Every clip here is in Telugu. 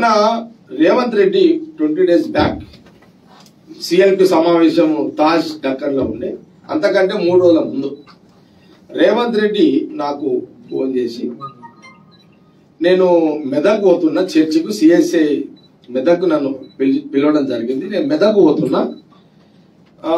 మొన్న Revanth Reddy twenty days back CLP సమావేశం తాజ్ డక్కర్ లో ఉండే అంతకంటే మూడు రోజుల ముందు రేవంత్ రెడ్డి నాకు ఫోన్ చేసి నేను మెదక్ పోతున్నా చర్చికు సిఎస్ఐ మెదక్ నన్ను పిలి- పిలవడం జరిగింది నేను మెదక్ పోతున్నా ఆ,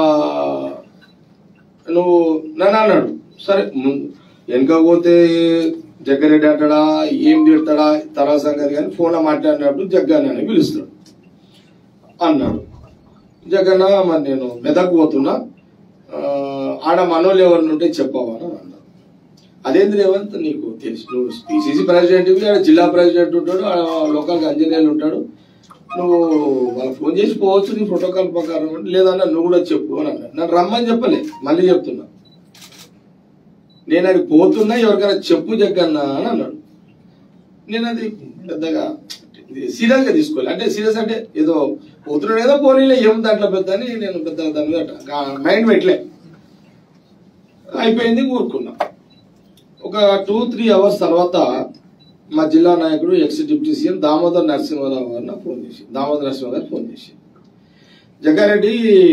నువ్వు నన్ను అన్నాడు సరే ముందు వెనక పోతే జగ్గారెడ్డి అంటాడా ఏం తిడతాడా తర్వాత సంగతి కానీ ఫోన్లో మాట్లాడినప్పుడు జగ్గాని అని పిలుస్తాడు అన్నాడు జగన్న మరి నేను మెదక్ పోతున్నా ఆ, ఆడ మనోళ్ళు ఎవరిని ఉంటే చెప్పవా అని అన్నాడు అదేంటి రేవంత్ నీకు తెలుసు నువ్వు పిసిసి ప్రెసిడెంట్ ఆడ జిల్లా ప్రెసిడెంట్ ఉంటాడు ఆడ లోకల్ ఇంజనీర్లు ఉంటాడు నువ్వు వాళ్ళకి ఫోన్ చేసి పోవచ్చు నీ ప్రోటోకాల్ ప్రకారం అంటే, లేదన్నా నువ్వు కూడా చెప్పు అని అన్నాడు నన్ను రమ్మని చెప్పలే మళ్ళీ చెప్తున్నా నేను అది పోతున్నా ఎవరికైనా చెప్పు జగ్గన్నా అని అన్నాడు నేను అది పెద్దగా సీరియస్ గా తీసుకోవాలి అంటే సీరియస్ అంటే ఏదో పోతున్నాడు ఏదో పోనీలే ఏం దాంట్లో పెద్ద అని నేను పెద్ద దాని మీద మైండ్ పెట్టలే అయిపోయింది ఊరుకున్నా ఒక టూ త్రీ అవర్స్ తర్వాత మా జిల్లా నాయకుడు ex deputy CM Damodar Narasimharao గారు నాకు ఫోన్ చేసి దామోదర్ నరసింహ గారు ఫోన్ చేసి జగ్గారెడ్డి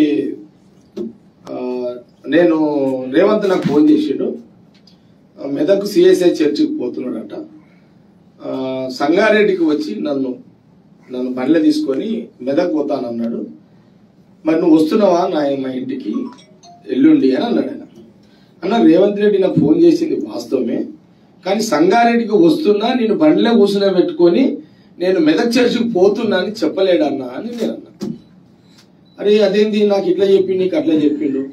ఆ, నేను రేవంత్ నాకు ఫోన్ చేసిండు ఆ, మెదక్ సిఎస్ఐ చర్చికి పోతున్నాడట ఆ, సంగారెడ్డికి వచ్చి నన్ను నన్ను బండ్ల తీసుకొని మెదక్ పోతానన్నాడు మరి నువ్వు వస్తున్నావా నా మా ఇంటికి ఎల్లుండి అని అన్నాడు ఆయన అన్న రేవంత్ రెడ్డి నాకు ఫోన్ చేసింది వాస్తవమే కానీ సంగారెడ్డికి వస్తున్నా నేను బండ్లో కూర్చుని పెట్టుకొని నేను మెదక్ చర్చికి పోతున్నా అని చెప్పలేడన్నా అని నేను అన్నా అరే అదేంది నాకు ఇట్లా చెప్పి నీకు అట్లా చెప్పిండు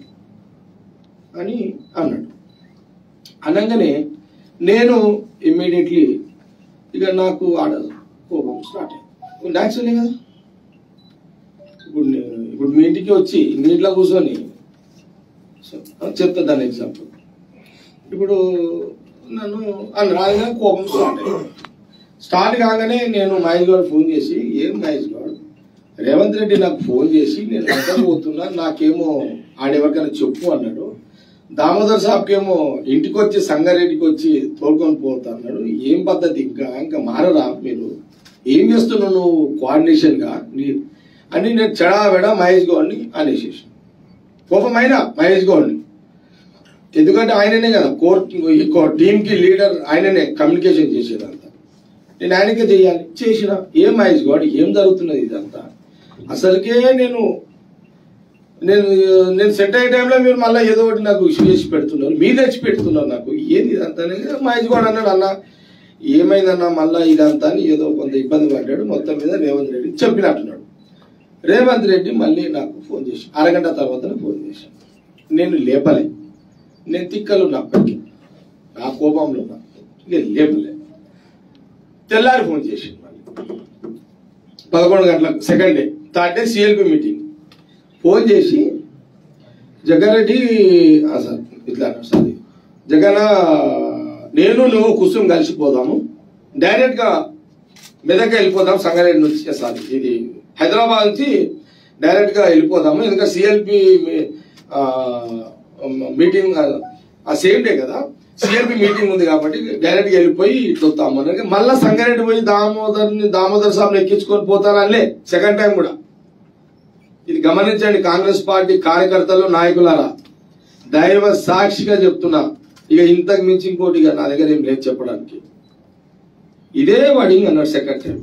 అని అన్నాడు అనగానే నేను ఇమ్మీడియట్లీ ఇక నాకు ఆడ కోపం స్టార్ట్ అయింది న్యాచురలే కదా ఇప్పుడు నేను ఇప్పుడు మీ ఇంటికి వచ్చి నీటిలో కూర్చొని సో, చెప్తా దాని ఎగ్జాంపుల్ ఇప్పుడు నన్ను అని రాగానే కోపం స్టార్ట్ అయింది స్టార్ట్ కాగానే నేను మహేష్ గౌడ్ ఫోన్ చేసి ఏం మహేష్ గౌడ్ రేవంత్ రెడ్డి నాకు ఫోన్ చేసి నేను ఎక్కడ పోతున్నా నాకేమో ఆడెవరికైనా చెప్పు అన్నాడు దామోదర్ సాబ్కేమో ఇంటికి వచ్చి సంగారెడ్డికి వచ్చి తోలుకొని పోతా అన్నాడు ఏం పద్ధతి ఇంకా ఇంకా మారరా మీరు ఏం చేస్తున్నావు నువ్వు కోఆర్డినేషన్ గా నీ అని నేను చెడా వెడా మహేష్ గౌడ్ని అనేసేసి కోపమైన మహేష్ గౌడ్ని ఎందుకంటే ఆయననే కదా కోర్ట్ ఈ టీమ్ కి లీడర్ ఆయననే కమ్యూనికేషన్ చేసేదంతా నేను ఆయనకే చేయాలి చేసిన ఏం మహేష్ గౌడ్ ఏం జరుగుతున్నది ఇదంతా అసలుకే నేను నేను నేను సెట్ అయ్యే టైంలో మీరు మళ్ళీ ఏదో ఒకటి నాకు ఇష్యూ చేసి పెడుతున్నారు మీరు తెచ్చి పెడుతున్నారు నాకు ఏంది ఇదంతా అని మహేష్ గౌడ్ అన్నాడు అన్న ఏమైందన్నా మళ్ళీ ఇదంతా అని ఏదో కొంత ఇబ్బంది పడ్డాడు మొత్తం మీద రేవంత్ రెడ్డి చెప్పినట్టున్నాడు రేవంత్ రెడ్డి మళ్ళీ నాకు ఫోన్ చేసి అరగంట తర్వాత ఫోన్ చేశాను నేను లేపలే నేను తిక్కలు ఉన్నా అప్పటికి నా కోపంలో ఉన్నా ఇక లేపలే తెల్లారి ఫోన్ చేసి మళ్ళీ పదకొండు గంటలకు second day third day CLP meeting phone చేసి జగ్గారెడ్డి ఆ సార్ ఇట్లా అన్నాడు సార్ జగన్ నేను నువ్వు కుసుమ్ కలిసిపోదాము డైరెక్ట్ గా మెదక్ వెళ్ళిపోదాం సంగారెడ్డి నుంచి సార్ ఇది హైదరాబాద్ నుంచి డైరెక్ట్ గా వెళ్ళిపోదాము ఎందుకంటే సిఎల్పి మీటింగ్ ఆ సేమ్ డే కదా సిఎల్పి మీటింగ్ ఉంది కాబట్టి డైరెక్ట్ గా వెళ్ళిపోయి ఇట్లా వస్తాము అన్నది మళ్ళా సంగారెడ్డి పోయి దామోదర్ దామోదర్ సాబ్ ఎక్కించుకొని పోతానలే సెకండ్ టైం కూడా ఇది గమనించండి కాంగ్రెస్ పార్టీ కార్యకర్తలు నాయకులారా దైవ సాక్షిగా చెప్తున్నా ఇక ఇంతకు మించి ఇంకోటి ఇక నా దగ్గర ఏం లేదు చెప్పడానికి ఇదే వర్డింగ్ అన్నాడు సెకండ్ టైం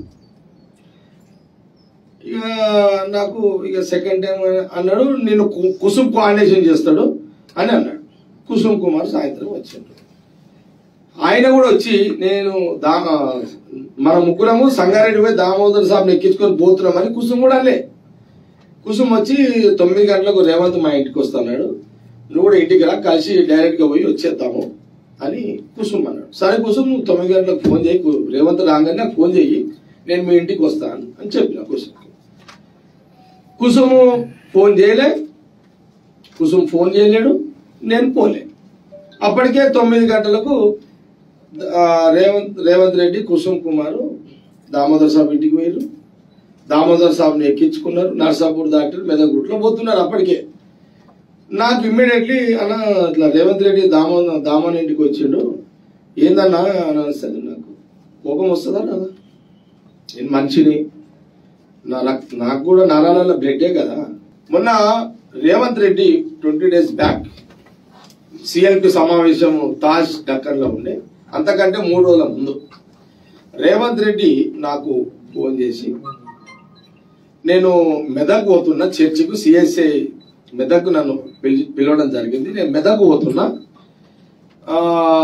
ఇక నాకు ఇక సెకండ్ టైం అన్నాడు నేను కు- కుసుమ్ కోఆర్డినేషన్ చేస్తాడు అని అన్నాడు కుసుమ్ కుమార్ సాయంత్రం వచ్చాడు ఆయన కూడా వచ్చి నేను దా మన ముగ్గురము సంగారెడ్డి పోయి దామోదర్ సాబ్ని ఎక్కించుకొని పోతున్నామని కుసుమ్ కూడా అలే కుసుమ్ వచ్చి తొమ్మిది గంటలకు రేవంత్ మా ఇంటికి వస్తున్నాడు నువ్వు కూడా ఇంటికి రా కలిసి డైరెక్ట్ గా పోయి వచ్చేద్దాము అని కుసుమ్ అన్నాడు సరే కుసుమ్ నువ్వు తొమ్మిది గంటలకు ఫోన్ చేయి కు- రేవంత్ రాగానే నాకు ఫోన్ చేయి నేను మీ ఇంటికి వస్తాను అని చెప్పిన కుసుమ్ కుసుము ఫోన్ చేయలే కుసుమ్ ఫోన్ చేయలేడు నేను పోలే అప్పటికే తొమ్మిది గంటలకు ఆ, రేవంత్ రేవంత్ రెడ్డి కుసుమ్ కుమార్ దామోదర్ సాబ్ ఇంటికి పోయారు దామోదర్ సాబ్ని ఎక్కించుకున్నారు నర్సాపూర్ దాటి మెదక్ రూట్లో పోతున్నారు అప్పటికే నాకు ఇమ్మీడియట్లీ అన్న ఇట్లా రేవంత్ రెడ్డి దామో దామోన్ ఇంటికి వచ్చిండు ఏందన్నా అని అనిస్తుంది నాకు కోపం వస్తుందా రాదా నేను మనిషిని నా రక్- నాకు కూడా నరాలలో బ్లడ్డే కదా మొన్న Revanth Reddy twenty days back CLP సమావేశం తాజ్ డక్కర్ లో ఉండే అంతకంటే మూడు రోజుల ముందు రేవంత్ రెడ్డి నాకు ఫోన్ చేసి నేను మెదక్ పోతున్నా చర్చికు సిఎస్ఐ మెదక్ నన్ను పిలి- పిలవడం జరిగింది నేను మెదక్ పోతున్నా ఆ,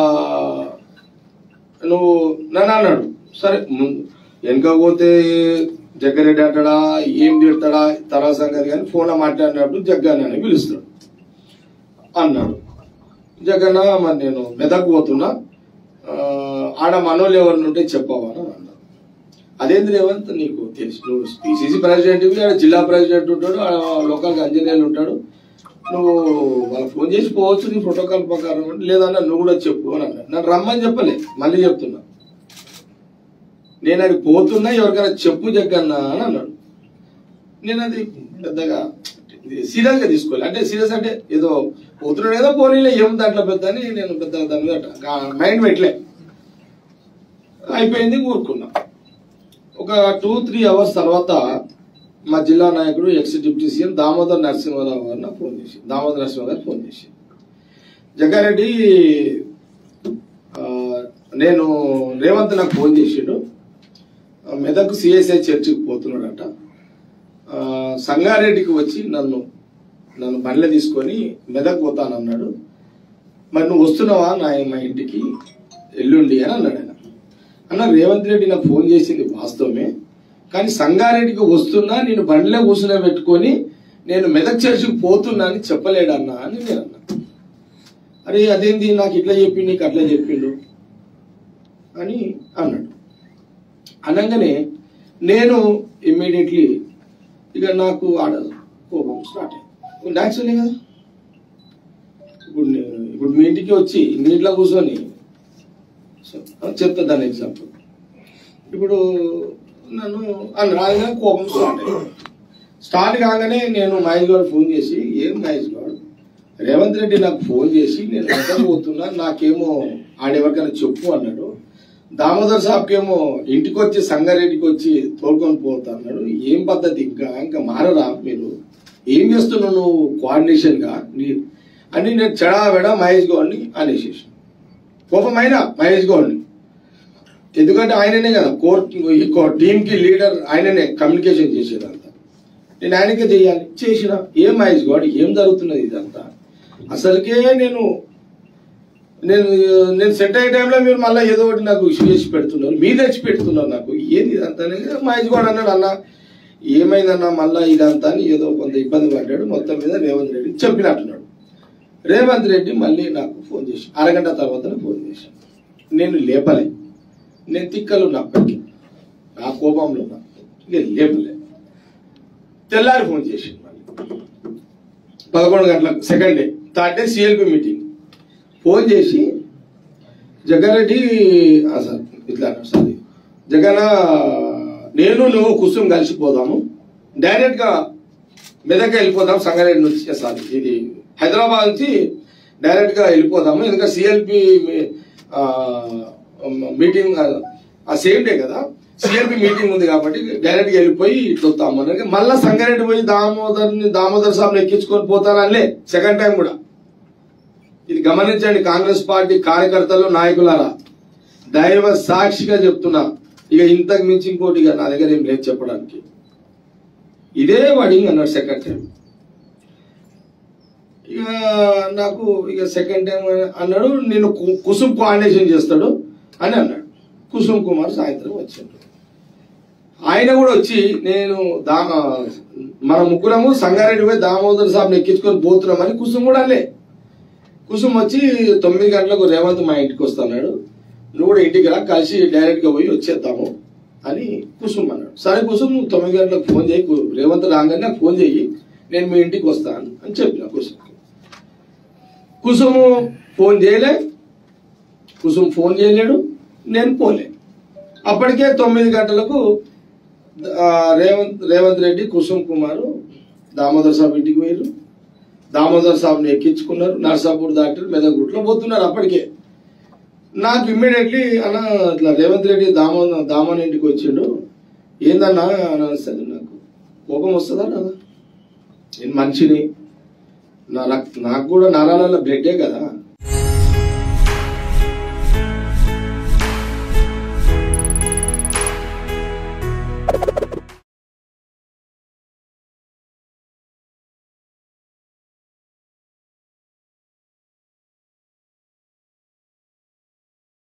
నువ్వు నన్ను అన్నాడు సరే ముందు వెనక పోతే జగ్గారెడ్డి అంటాడా ఏం తిడతాడా తర్వాత సంగతి కానీ ఫోన్లో మాట్లాడినప్పుడు జగ్గాని అని పిలుస్తాడు అన్నాడు జగన్న మరి నేను మెదక్ పోతున్నా ఆ, ఆడ మనోళ్ళు ఎవరిని ఉంటే చెప్పవా అని అన్నాడు అదేంది రేవంత్ నీకు తెలుసు నువ్వు పిసిసి ప్రెసిడెంట్ ఆడ జిల్లా ప్రెసిడెంట్ ఉంటాడు ఆడ లోకల్ ఇంజనీర్ ఉంటాడు నువ్వు వాళ్ళకి ఫోన్ చేసి పోవచ్చు నీ ప్రోటోకాల్ ప్రకారం అంటే, లేదన్నా నువ్వు కూడా చెప్పు అని అన్నాడు నన్ను రమ్మని చెప్పలే మళ్ళీ చెప్తున్నా నేను అది పోతున్నా ఎవరికైనా చెప్పు జగ్గన్నా అని అన్నాడు నేను అది పెద్దగా సీరియస్ గా తీసుకోవాలి అంటే సీరియస్ అంటే ఏదో పోతున్నాడు ఏదో పోనీలే ఏం దాంట్లో పెద్ద అని నేను పెద్ద దాని మీద మైండ్ పెట్టలే అయిపోయింది ఊరుకున్నా ఒక టూ త్రీ అవర్స్ తర్వాత మా జిల్లా నాయకుడు ex deputy CM Damodar Narasimharao గారు నాకు ఫోన్ చేసి దామోదర్ నరసింహ గారు ఫోన్ చేసి జగ్గారెడ్డి ఆ, నేను రేవంత్ నాకు ఫోన్ చేసిండు ఆ, మెదక్ సిఎస్ఐ చర్చికి పోతున్నాడట ఆ, సంగారెడ్డికి వచ్చి నన్ను నన్ను బండ్ల తీసుకొని మెదక్ పోతానన్నాడు మరి నువ్వు వస్తున్నావా నా మా ఇంటికి ఎల్లుండి అని అన్నాడు ఆయన అన్న రేవంత్ రెడ్డి నాకు ఫోన్ చేసింది వాస్తవమే కానీ సంగారెడ్డికి వస్తున్నా నేను బండిలో కూర్చునే పెట్టుకొని నేను మెదక్ చర్చికి పోతున్నా అని చెప్పలేడన్నా అని నేను అన్నా అరే అదేంది నాకు ఇట్లా చెప్పిండు నీకు అట్లా చెప్పిండు అని అన్నాడు అనగానే నేను ఇమ్మీడియట్లీ ఇక నాకు ఆడ కోపం స్టార్ట్ అయింది న్యాచురలే కదా ఇప్పుడు నే- ఇప్పుడు మీ ఇంటికి వచ్చి నీటిలో కూర్చొని సో, చెప్తా దాని ఎగ్జాంపుల్ ఇప్పుడు నన్ను అని రాగానే కోపం స్టార్ట్ అయింది స్టార్ట్ కాగానే నేను మహేష్ గౌడ్ ఫోన్ చేసి ఏం మహేష్ గౌడ్ రేవంత్ రెడ్డి నాకు ఫోన్ చేసి నేను ఎక్కడ పోతున్నా నాకేమో ఆడెవరికైనా చెప్పు అన్నాడు దామోదర్ సాబ్కేమో ఇంటికి వచ్చి సంగారెడ్డికి వచ్చి తోలుకొని పోతా అన్నాడు ఏం పద్ధతి ఇంకా ఇంకా మారరా మీరు ఏం చేస్తున్నావు నువ్వు కోఆర్డినేషన్ గా నీ అని నేను చెడా వెడా మహేష్ గౌడ్ని అనేసేసి కోపమైన మహేష్ గౌడ్ని ఎందుకంటే ఆయననే కదా కోర్ట్ ఈ టీమ్ కి లీడర్ ఆయననే కమ్యూనికేషన్ చేసేదంతా నేను ఆయనకే చేయాలి చేసిన ఏం మహేష్ గౌడ్ ఏం జరుగుతున్నది ఇదంతా అసలుకే నేను నేను నేను సెట్ అయ్యే టైంలో మీరు మళ్ళీ ఏదో ఒకటి నాకు ఇష్యూ చేసి పెడుతున్నారు మీరు తెచ్చి పెడుతున్నారు నాకు ఏంది ఇదంతా అని మహేష్ గౌడ్ అన్నాడు అన్న ఏమైందన్నా మళ్ళీ ఇదంతా అని ఏదో కొంత ఇబ్బంది పడ్డాడు మొత్తం మీద రేవంత్ రెడ్డి చెప్పినట్టున్నాడు రేవంత్ రెడ్డి మళ్ళీ నాకు ఫోన్ చేసి అరగంట తర్వాత ఫోన్ చేశాను నేను లేపలే నేను తిక్కలు ఉన్నా అప్పటికి నా కోపంలో ఉన్నా ఇక లేపలే తెల్లారి ఫోన్ చేసి మళ్ళీ పదకొండు గంటలకు second day third day CLP meeting phone చేసి జగ్గారెడ్డి ఆ సార్ ఇట్లా అన్నాడు సార్ జగన్ నేను నువ్వు కుసుమ్ కలిసిపోదాము డైరెక్ట్ గా మెదక్ వెళ్ళిపోదాం సంగారెడ్డి నుంచి సార్ ఇది హైదరాబాద్ నుంచి డైరెక్ట్ గా వెళ్ళిపోదాము ఎందుకంటే సిఎల్పి మీటింగ్ ఆ సేమ్ డే కదా సిఎల్పి మీటింగ్ ఉంది కాబట్టి డైరెక్ట్ గా వెళ్ళిపోయి ఇట్లా వస్తాము అని మళ్ళా సంగారెడ్డి పోయి దామోదర్ దామోదర్ సాబ్ ఎక్కించుకొని పోతానలే సెకండ్ టైం కూడా ఇది గమనించండి కాంగ్రెస్ పార్టీ కార్యకర్తలు నాయకులారా దైవ సాక్షిగా చెప్తున్నా ఇక ఇంతకు మించి ఇంకోటి ఇక నా దగ్గర ఏం లేదు చెప్పడానికి ఇదే వడింగ్ అన్నాడు సెకండ్ టైం ఇక నాకు ఇక సెకండ్ టైం అన్నాడు నేను కు- కుసుమ్ కోఆర్డినేషన్ చేస్తాడు అని అన్నాడు కుసుమ్ కుమార్ సాయంత్రం వచ్చాడు ఆయన కూడా వచ్చి నేను దా మన ముగ్గురము సంగారెడ్డి పోయి దామోదర్ సాబ్ని ఎక్కించుకొని పోతున్నామని కుసుమ్ కూడా అలే కుసుమ్ వచ్చి తొమ్మిది గంటలకు రేవంత్ మా ఇంటికి వస్తున్నాడు నువ్వు కూడా ఇంటికి రా కలిసి డైరెక్ట్ గా పోయి వచ్చేద్దాము అని కుసుమ్ అన్నాడు సరే కుసుమ్ నువ్వు తొమ్మిది గంటలకు ఫోన్ చేయి కు- రేవంత్ రాగానే నాకు ఫోన్ చేయి నేను మీ ఇంటికి వస్తాను అని చెప్పిన కుసుమ్ కుసుమ్ ఫోన్ చేయలే కుసుమ్ ఫోన్ చేయలేడు నేను పోలే అప్పటికే తొమ్మిది గంటలకు ఆ, రేవంత్ రేవంత్ రెడ్డి కుసుమ్ కుమార్ దామోదర్ సాబ్ ఇంటికి పోయారు దామోదర్ సాబ్ని ఎక్కించుకున్నారు నర్సాపూర్ దాటి మెదక్ రూట్లో పోతున్నారు అప్పటికే నాకు ఇమ్మీడియట్లీ అన్న ఇట్లా రేవంత్ రెడ్డి దామో దామోన్ ఇంటికి వచ్చిండు ఏందన్నా అని అనిస్తుంది నాకు కోపం వస్తుందా రాదా నేను మనిషిని నా రక్- నాకు కూడా నరాలలో బ్లడ్డే కదా